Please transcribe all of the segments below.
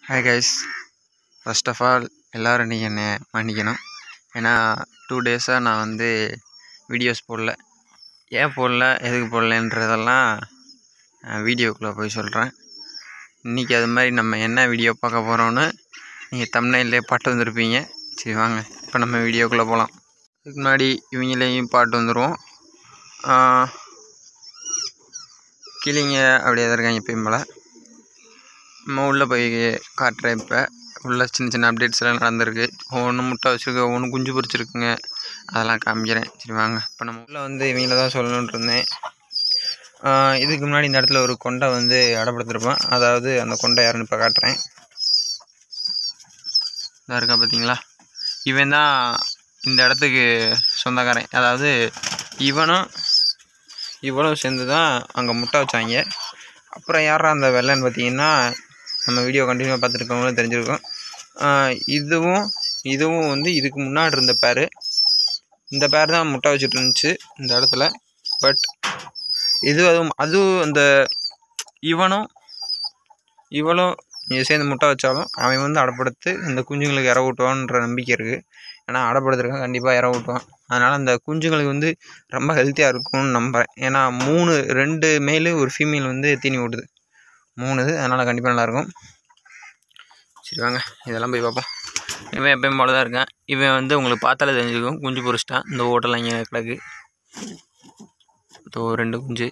hi guys first of all எல்லோரும் நீங்கள் என்னை மன்னிக்கணும் ஏன்னா டூ டேஸாக நான் வந்து வீடியோஸ் போடல ஏன் போடல எதுக்கு போடலன்றதெல்லாம் வீடியோக்குள்ளே போய் சொல்கிறேன் இன்றைக்கி அது மாதிரி நம்ம என்ன வீடியோ பார்க்க போகிறோன்னு நீங்கள் தமிழ்நிலே பாட்டு வந்திருப்பீங்க சரி வாங்க இப்போ நம்ம வீடியோக்குள்ளே போகலாம் அதுக்கு முன்னாடி இவங்களையும் பாட்டு வந்துடுவோம் கிளிங்க அப்படியே தான் இருக்காங்க எப்பயும் போல் நம்ம உள்ளே போய் காட்டுறேன் இப்போ உள்ள சின்ன சின்ன அப்டேட்ஸ் எல்லாம் நடந்திருக்கு ஒன்று முட்டை வச்சுருக்கு ஒன்று குஞ்சு பொரிச்சிருக்குங்க அதெல்லாம் காமிக்கிறேன் சரி வாங்க இப்போ நம்ம உள்ளே வந்து இவங்கள தான் சொல்லணுன்ட்டு இருந்தேன் ஆஹ் இதுக்கு முன்னாடி இந்த இடத்துல ஒரு கொண்டை வந்து அடப்படுத்திருப்பேன் அதாவது அந்த கொண்டை யாருன்னு இப்போ காட்டுறேன் இதாக இருக்கா பார்த்தீங்களா இவன் தான் இந்த இடத்துக்கு சொந்தக்காரன் அதாவது இவனும் இவனும் சேர்ந்து தான் அங்கே முட்டை வச்சாங்க அப்புறம் யாரா அந்த வெள்ளைன்னு பார்த்தீங்கன்னா நம்ம வீடியோ கண்டினியூவாக பார்த்துருக்கவங்களும் தெரிஞ்சிருக்கும் ஆஹ் இதுவும் இதுவும் வந்து இதுக்கு முன்னாடி இருந்த பேர் இந்த பேர் தான் முட்டை வச்சுட்டு இருந்துச்சு இந்த இடத்துல பட் இது அதுவும் அதுவும் அந்த இவனும் இவளும் இங்கே சேர்ந்து முட்டை வச்சாலும் அவன் வந்து அடப்படுத்து இந்த குஞ்சுங்களுக்கு இற ஊட்டுவான்ற நம்பிக்கை இருக்குது ஏன்னா அடப்படுத்துருக்கான் கண்டிப்பாக இற ஊட்டுவான் அதனால் அந்த குஞ்சுங்களுக்கு வந்து ரொம்ப ஹெல்த்தியாக இருக்கும்னு நம்புகிறேன் ஏன்னா மூணு ரெண்டு மேலு ஒரு ஃபீமேல் வந்து தீனி ஓட்டுது மூணு இது அதனால் கண்டிப்பாக நல்லாயிருக்கும் சரி வாங்க இதெல்லாம் போய் பார்ப்போம் இவன் எப்பயும் போல தான் இருக்கான் இவன் வந்து உங்களுக்கு பார்த்தாலே தெரிஞ்சுக்கும் குஞ்சு பொரிச்சிட்டான் இந்த ஓட்டெல்லாம் இங்கே கிடக்கு இதோ ரெண்டு குஞ்சு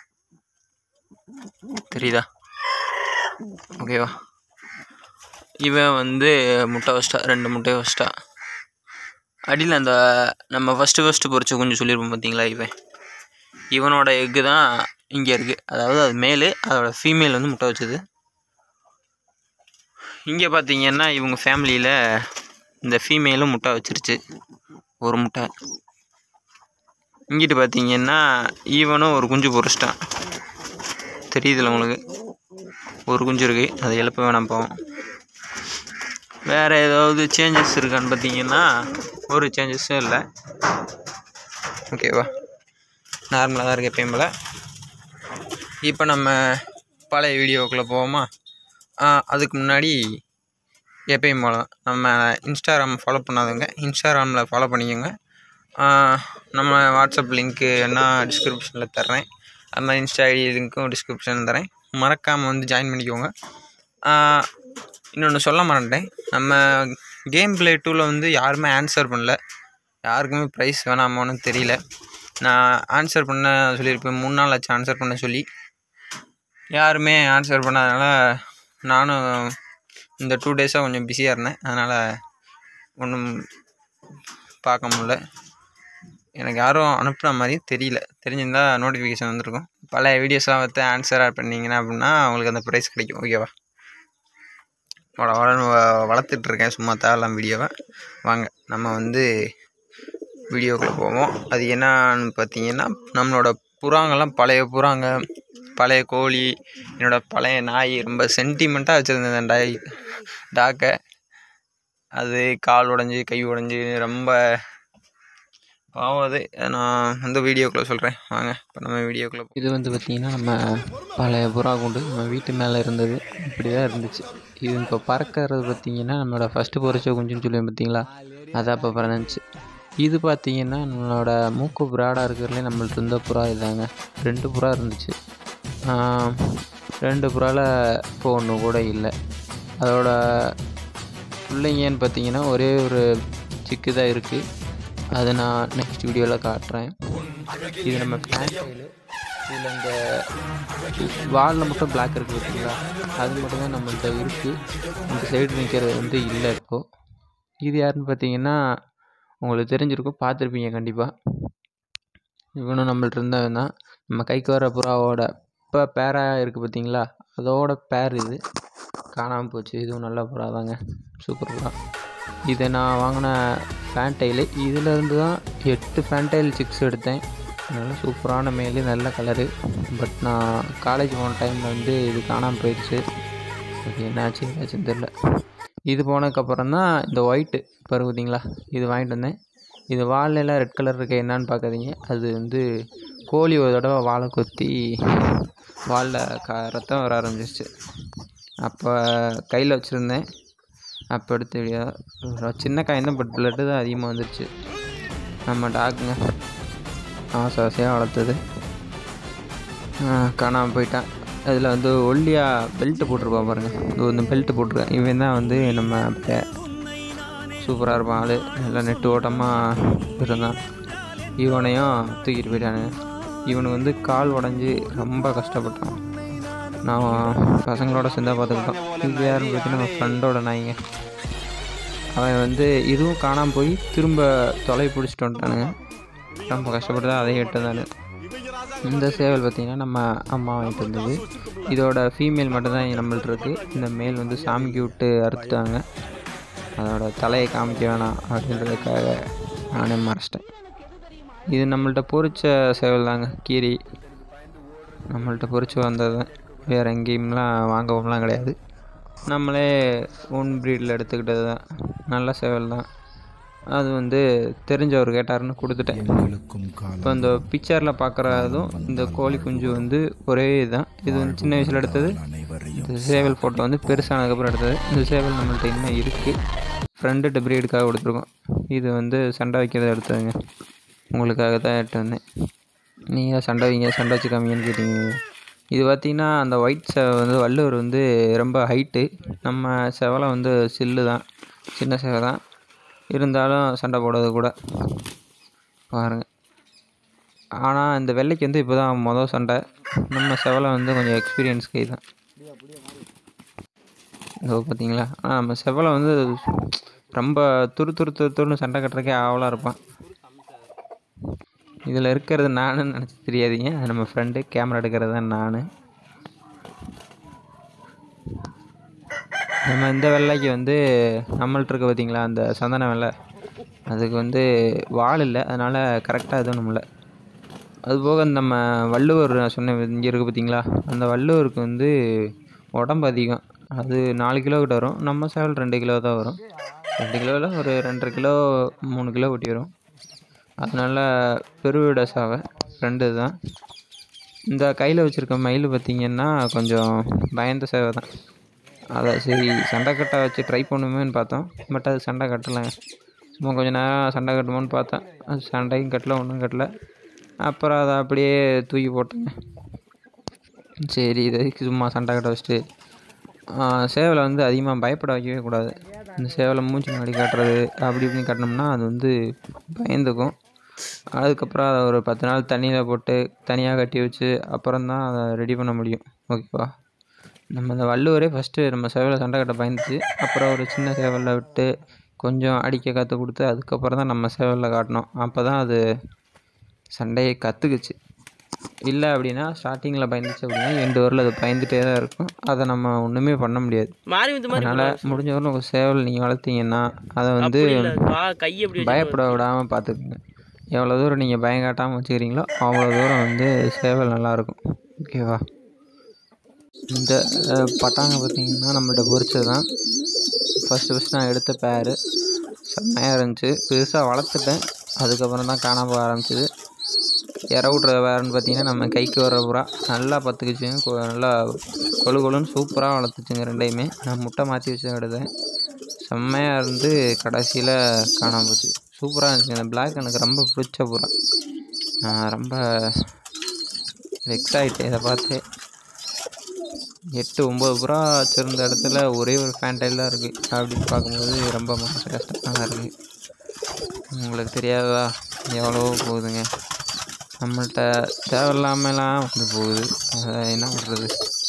தெரியுதா ஓகேவா இவன் வந்து முட்டை வச்சிட்டா ரெண்டு முட்டையை வச்சிட்டா அடியில் அந்த நம்ம ஃபஸ்ட்டு ஃபஸ்ட்டு பொரிச்ச குஞ்சு சொல்லியிருப்போம் பார்த்தீங்களா இவன் இவனோட எக்கு தான் இங்கே இருக்குது அதாவது அது மேலு அதோட ஃபீமேல் வந்து முட்டை வச்சது இங்கே பார்த்தீங்கன்னா இவங்க ஃபேமிலியில் இந்த ஃபீமேலும் முட்டை வச்சிருச்சு ஒரு முட்டை இங்கிட்டு பார்த்தீங்கன்னா ஈவனும் ஒரு குஞ்சு பொரிச்சிட்டான் தெரியுதுல்ல உங்களுக்கு ஒரு குஞ்சு இருக்குது அதை எழுப்ப வேணாம் போவோம் வேறு ஏதாவது சேஞ்சஸ் இருக்கான்னு பார்த்தீங்கன்னா ஒரு சேஞ்சஸும் இல்லை ஓகேவா நார்மலாக தான் இருக்குது எப்பயும் போல் இப்போ நம்ம பழைய வீடியோக்குள்ளே போவோமா ஆ, அதுக்கு முன்னாடி எப்பயும் போல தான் நம்ம இன்ஸ்டாகிராம் ஃபாலோ பண்ணாதவங்க இன்ஸ்டாகிராமில் ஃபாலோ பண்ணிக்கோங்க ஆ, நம்ம வாட்ஸ்அப் லிங்க்கு என்ன டிஸ்கிரிப்ஷனில் தர்றேன் அது மாதிரி இன்ஸ்டா ஐடி லிங்க்கும் டிஸ்கிரிப்ஷனில் தரேன் மறக்காமல் வந்து ஜாயின் பண்ணிக்கோங்க இன்னொன்று சொல்ல மறந்துட்டேன் நம்ம கேம் பிளே டூவில் வந்து யாருமே ஆன்சர் பண்ணல யாருக்குமே ப்ரைஸ் வேணாமான்னு தெரியல நான் ஆன்சர் பண்ண சொல்லியிருப்பேன் மூணு நாள் ஆச்சு ஆன்சர் பண்ண சொல்லி யாருமே ஆன்சர் பண்ணாதனால நானும் இந்த டூ டேஸாக கொஞ்சம் பிஸியாக இருந்தேன் அதனால் ஒன்றும் பார்க்க முடில எனக்கு யாரும் அனுப்புன மாதிரி தெரியல தெரிஞ்சிருந்தா நோட்டிஃபிகேஷன் வந்திருக்கும் பழைய வீடியோஸ்லாம் பார்த்து ஆன்சர் ஆட் பண்ணிங்கன்னா அப்படின்னா உங்களுக்கு அந்த ப்ரைஸ் கிடைக்கும் ஓகேவா வள வளன்னு வ- வளர்த்துட்ருக்கேன் சும்மா தேவையில்லாம் வீடியோவை வாங்க நம்ம வந்து வீடியோக்குள்ளே போவோம் அது என்னன்னு பார்த்தீங்கன்னா நம்மளோட புறாங்கெல்லாம் பழைய புறாங்க பழைய கோழி என்னோட பழைய நாய் ரொம்ப சென்டிமெண்ட்டாக வச்சுருந்தேன் அந்த டாய் டாக்கை அது கால் உடஞ்சி கை உடஞ்சி ரொம்ப பாவம் அது நான் வந்து வீடியோக்குள்ளே சொல்கிறேன் வாங்க இப்போ நம்ம வீடியோக்குள்ளே இது வந்து பார்த்திங்கன்னா நம்ம பழைய புறா கூண்டு நம்ம வீட்டு மேலே இருந்தது இப்படி தான் இருந்துச்சு இது இப்போ பறக்கிறது பார்த்திங்கன்னா நம்மளோட ஃபஸ்ட்டு பொரிச்ச குஞ்சுன்னு சொல்லுவேன் பார்த்தீங்களா அதான் இப்போ பறந்துச்சு இது பார்த்திங்கன்னா நம்மளோட மூக்கு புறாடாக இருக்கிறதுலே நம்மள்ட்ட இருந்த புறா இதாங்க ரெண்டு புறா இருந்துச்சு ஆஹ், ரெண்டு புறாவில் இப்போ ஒன்று கூட இல்லை அதோட பிள்ளைங்கன்னு பார்த்தீங்கன்னா ஒரே ஒரு சிக்கு தான் இருக்குது அதை நான் நெக்ஸ்ட் வீடியோவில் காட்டுறேன் இது நம்ம ஃபேன் இதில் இந்த வாலில் மட்டும் பிளாக் இருக்குது பார்த்தீங்களா அது மட்டும் தான் நம்மள்ட்ட இருக்குது இந்த சைடு நிற்கிறது வந்து இல்லை இப்போது இது யாருன்னு பார்த்தீங்கன்னா உங்களுக்கு தெரிஞ்சிருக்கும் பார்த்துருப்பீங்க கண்டிப்பாக இவனும் நம்மள்ட்ட இருந்தவன் தான் நம்ம கைக்கு வர புறாவோட இப்போ பேராக இருக்குது பார்த்தீங்களா அதோட பேர் இது காணாமல் போச்சு இதுவும் நல்ல புறா தாங்க சூப்பர் புறா இதை நான் வாங்கின ஃபேன்டைலு இதிலேருந்து தான் எட்டு ஃபேன்டைல் சிக்ஸ் எடுத்தேன் நல்ல சூப்பரான மேலு நல்ல கலரு பட் நான் காலேஜ் போன டைமில் வந்து இது காணாமல் போயிடுச்சு அது என்னாச்சு ஏதாச்சுன்னு தெரில இது போனதுக்கப்புறம் தான் இந்த ஒயிட்டு பாரு பார்த்தீங்களா இது வாங்கிட்டு வந்தேன் இது வால்ல எல்லாம் ரெட் கலர் இருக்க என்னன்னு பார்க்காதீங்க அது வந்து கோழி ஒரு தடவை வாழை கொத்தி வாலில் க ரத்தம் வர ஆரம்பிச்சிருச்சு அப்போ கையில் வச்சுருந்தேன் அப்போ எடுத்த வீடியோ ஒரு சின்ன காயம் தான் பட் பிளட்டு தான் அதிகமாக வந்துருச்சு நம்ம டாக்குங்க ஆசை ஆசையாக வளர்த்தது காணாமல் போயிட்டான் அதில் வந்து ஒல்லியாக பெல்ட்டு போட்டிருப்பான் பாருங்கள் இது வந்து பெல்ட்டு போட்டிருக்கேன் இவன் தான் வந்து நம்ம சூப்பராக இருப்பான் ஆள் நல்லா நெட்டு ஓட்டமாக இருந்தான் இவனையும் தூக்கிட்டு போயிட்டானுங்க இவனுக்கு வந்து கால் உடஞ்சி ரொம்ப கஷ்டப்பட்டான் நான் பசங்களோட சேர்ந்தா பார்த்துக்கிட்டோம் இது யாருன்னு பார்த்தீங்கன்னா நம்ம ஃப்ரெண்டோட நாய்ங்க அவன் வந்து இதுவும் காணாமல் போய் திரும்ப தொலை பிடிச்சிட்டு வந்துட்டானுங்க ரொம்ப கஷ்டப்பட்டு தான் அதையும் எட்டு வந்தானு இந்த சேவல் பார்த்திங்கன்னா நம்ம அம்மா வாங்கிட்டு வந்தது இதோட ஃபீமேல் மட்டும்தான் நம்மள்ட்ட இருக்குது இந்த மேல் வந்து சாமிக்கு விட்டு அறுத்துட்டாங்க அதோட தலையை காமிக்க வேணாம் அப்படின்றதுக்காக நானே மறைச்சிட்டேன் இது நம்மள்ட்ட பொறிச்ச சேவல் தாங்க கீரி நம்மள்ட்ட பொறிச்சு வந்தது தான் வேறு எங்கேயும்லாம் வாங்கவும்லாம் கிடையாது நம்மளே ஓன் ப்ரீடில் எடுத்துக்கிட்டது தான் நல்ல சேவல் தான் அது வந்து தெரிஞ்சவர் கேட்டாருன்னு கொடுத்துட்டேன் இப்போ இந்த பிக்சரில் பார்க்குறதும் இந்த கோழி குஞ்சு வந்து ஒரே இதுதான் இது வந்து சின்ன வயசில் எடுத்தது இந்த சேவல் ஃபோட்டோ வந்து பெருசானதுக்கப்புறம் எடுத்தது இந்த சேவல் நம்மள்ட்ட இன்னும் இருக்குது ஃப்ரெண்டுகிட்ட ப்ரீடுக்காக கொடுத்துருக்கோம் இது வந்து சண்டை வைக்கிறத எடுத்ததுங்க உங்களுக்காக தான் எடுத்து வந்தேன் நீங்கள் சண்டை வைங்க சண்டை வச்சு காமிங்கன்னு கேட்டீங்க இது பார்த்திங்கன்னா அந்த ஒயிட் செவ வந்து வள்ளுவர் வந்து ரொம்ப ஹைட்டு நம்ம செவலை வந்து சில்லு தான் சின்ன செவை தான் இருந்தாலும் சண்டை போடுறது கூட பாருங்கள் ஆனால் இந்த வெள்ளைக்கு வந்து இப்போ தான் மொதல் சண்டை நம்ம செவலை வந்து கொஞ்சம் எக்ஸ்பீரியன்ஸ் கை தான் இதோ பார்த்தீங்களா ஆனால் நம்ம செவலை வந்து ரொம்ப துரு துரு துரு துருன்னு சண்டை கட்டுறக்கே ஆவலாக இருப்பான் இதில் இருக்கிறது நானுன்னு நினச்சி தெரியாதீங்க அது நம்ம ஃப்ரெண்டு கேமரா எடுக்கிறது தான் நான் நம்ம இந்த வெள்ளைக்கு வந்து நம்மள்ட்ட இருக்க பார்த்தீங்களா அந்த சந்தன வெள்ளை அதுக்கு வந்து வால் இல்லை அதனால் கரெக்டாக எதுவும் நம்மள அதுபோக நம்ம வள்ளுவர் நான் சொன்னேன் இங்கே இருக்குது பார்த்தீங்களா அந்த வள்ளுவருக்கு வந்து உடம்பு அதிகம் அது நாலு கிலோ கிட்ட வரும் நம்ம சேவல் ரெண்டு கிலோ தான் வரும் ரெண்டு கிலோவில் ஒரு ரெண்டரை கிலோ மூணு கிலோ ஒட்டி வரும் அதனால் பெருவிட சாவை ரெண்டு தான் இந்த கையில் வச்சுருக்க மயில் பார்த்திங்கன்னா கொஞ்சம் பயந்த சேவை தான் அதை சரி சண்டை கட்டை வச்சு ட்ரை பண்ணுமேன்னு பார்த்தோம் பட் அது சண்டை கட்டலைங்க சும்மா கொஞ்ச நேரம் சண்டை கட்டுமோன்னு பார்த்தேன் அது சண்டையும் கட்டல ஒன்றும் கட்டல அப்புறம் அதை அப்படியே தூக்கி போட்டேங்க சரி இதுக்கு சும்மா சண்டை கட்ட வச்சுட்டு சேவலை வந்து அதிகமாக பயப்பட வைக்கவே கூடாது இந்த சேவலை மூஞ்சி முன்னாடி காட்டுறது அப்படி இப்படின்னு கட்டினோம்னா அது வந்து பயந்துக்கும் அதுக்கப்புறம் அதை ஒரு பத்து நாள் தண்ணியில் போட்டு தனியாக கட்டி வச்சு அப்புறம் தான் அதை ரெடி பண்ண முடியும் ஓகேவா நம்ம இந்த வள்ளுவரே ஃபஸ்ட்டு நம்ம சேவலை சண்டை கட்ட பயந்துச்சு அப்புறம் ஒரு சின்ன சேவலில் விட்டு கொஞ்சம் அடிக்க கற்றுக் கொடுத்து அதுக்கப்புறம் தான் நம்ம சேவலில் காட்டினோம் அப்போ தான் அது சண்டையை கற்றுக்குச்சு இல்லை அப்படின்னா ஸ்டார்டிங்கில் பயந்துச்சு அப்படின்னா எண்டு வரல அது பயந்துகிட்டே தான் இருக்கும் அதை நம்ம ஒன்றுமே பண்ண முடியாது மாறி வந்து மாதிரி அதனால் முடிஞ்ச வரலும் உங்கள் சேவல் நீங்கள் வளர்த்தீங்கன்னா அதை வந்து அப்படி இல்ல, கா- கை எப்படி வச்சு பயப்பட விடாமல் பார்த்துக்குங்க எவ்வளோ தூரம் நீங்கள் பயம் காட்டாமல் வச்சுக்கிறீங்களோ அவ்வளோ தூரம் வந்து சேவல் நல்லாயிருக்கும் ஓகேவா இந்த அஹ், பட்டாங்க பார்த்தீங்கன்னா நம்மள்ட்ட பொறிச்சது தான் ஃபஸ்ட்டு ஃபஸ்ட்டு நான் எடுத்த பேரு செம்மையாக இருந்துச்சு பெருசாக வளர்த்துட்டேன் அதுக்கப்புறம் தான் காணாம போக ஆரம்பிச்சிது இற விட்ற வேறுன்னு பார்த்தீங்கன்னா நம்ம கைக்கு வர பூரா நல்லா பத்துக்குச்சுங்க கொ- நல்லா கொழு கொழுன்னு சூப்பராக வளர்த்துச்சுங்க ரெண்டையுமே நான் முட்டை மாற்றி வச்சு எடுத்தேன் செம்மையாக இருந்து கடைசியில் காணாம போச்சு சூப்பராக இருந்துச்சு அந்த பிளாக் எனக்கு ரொம்ப பிடிச்ச புறா நான் ரொம்ப வெக்ஸ் ஆகிட்டேன் இதை பார்த்து எட்டு ஒம்பது புறா வச்சுருந்த இடத்துல ஒரே ஒரு ஃபேன்டைல் தான் இருக்குது அப்படின்னு பார்க்கும்போது ரொம்ப மனசு கஷ்டமாக தான் இருக்குது உங்களுக்கு தெரியாததா எவ்வளவோ போகுதுங்க நம்மள்ட்ட தேவையில்லாமலாம் வந்து போகுது அதை என்ன பண்ணுறது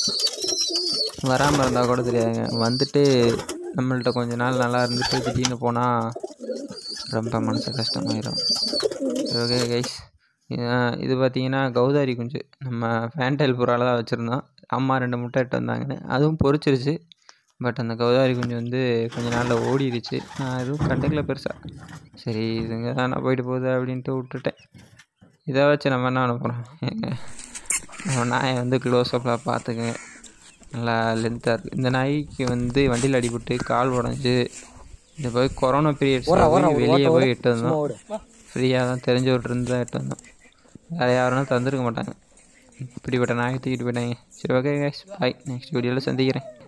வராமல் இருந்தால் கூட தெரியாதுங்க வந்துட்டு நம்மள்ட்ட கொஞ்ச நாள் நல்லா இருந்துட்டு திடீர்னு போனால் ரொம்ப மனசு கஷ்டமாயிடும் ஓகே கைஸ் இது பார்த்தீங்கன்னா கௌதாரி குஞ்சு நம்ம ஃபேன்டைல் புறால தான் வச்சுருந்தோம் அம்மா ரெண்டு முட்டை இட்டு வந்தாங்கன்னு அதுவும் பொரிச்சிருச்சு பட் அந்த கௌதாரி குஞ்சு வந்து கொஞ்ச நாளில் ஓடிடுச்சு நான் எதுவும் கண்டுக்கல பெருசாக சரி இதுங்க தானே போயிட்டு போகுது அப்படின்ட்டு விட்டுட்டேன் இதை வச்சு நம்ம என்ன பண்ண போகிறோம் எங்க நம்ம நாயை வந்து க்ளோஸ்அப்பில் பார்த்துக்குங்க நல்லா லென்த்தாக இருக்குது இந்த நாய்க்கு வந்து வண்டியில் அடிபட்டு கால் உடஞ்சி இந்த போய் கொரோனா பீரியட்ஸ் வெளியே போய் எட்டு வந்தோம் ஃப்ரீயாக தான் தெரிஞ்சவர்கிட்ட இருந்து தான் எட்டு வந்தோம் வேறு யாருன்னா தந்துருக்க மாட்டாங்க இப்படிப்பட்ட நாயை தூக்கிட்டு போயிட்டாங்க சரி ஓகே பாய் நெக்ஸ்ட் வீடியோவில் சந்திக்கிறேன்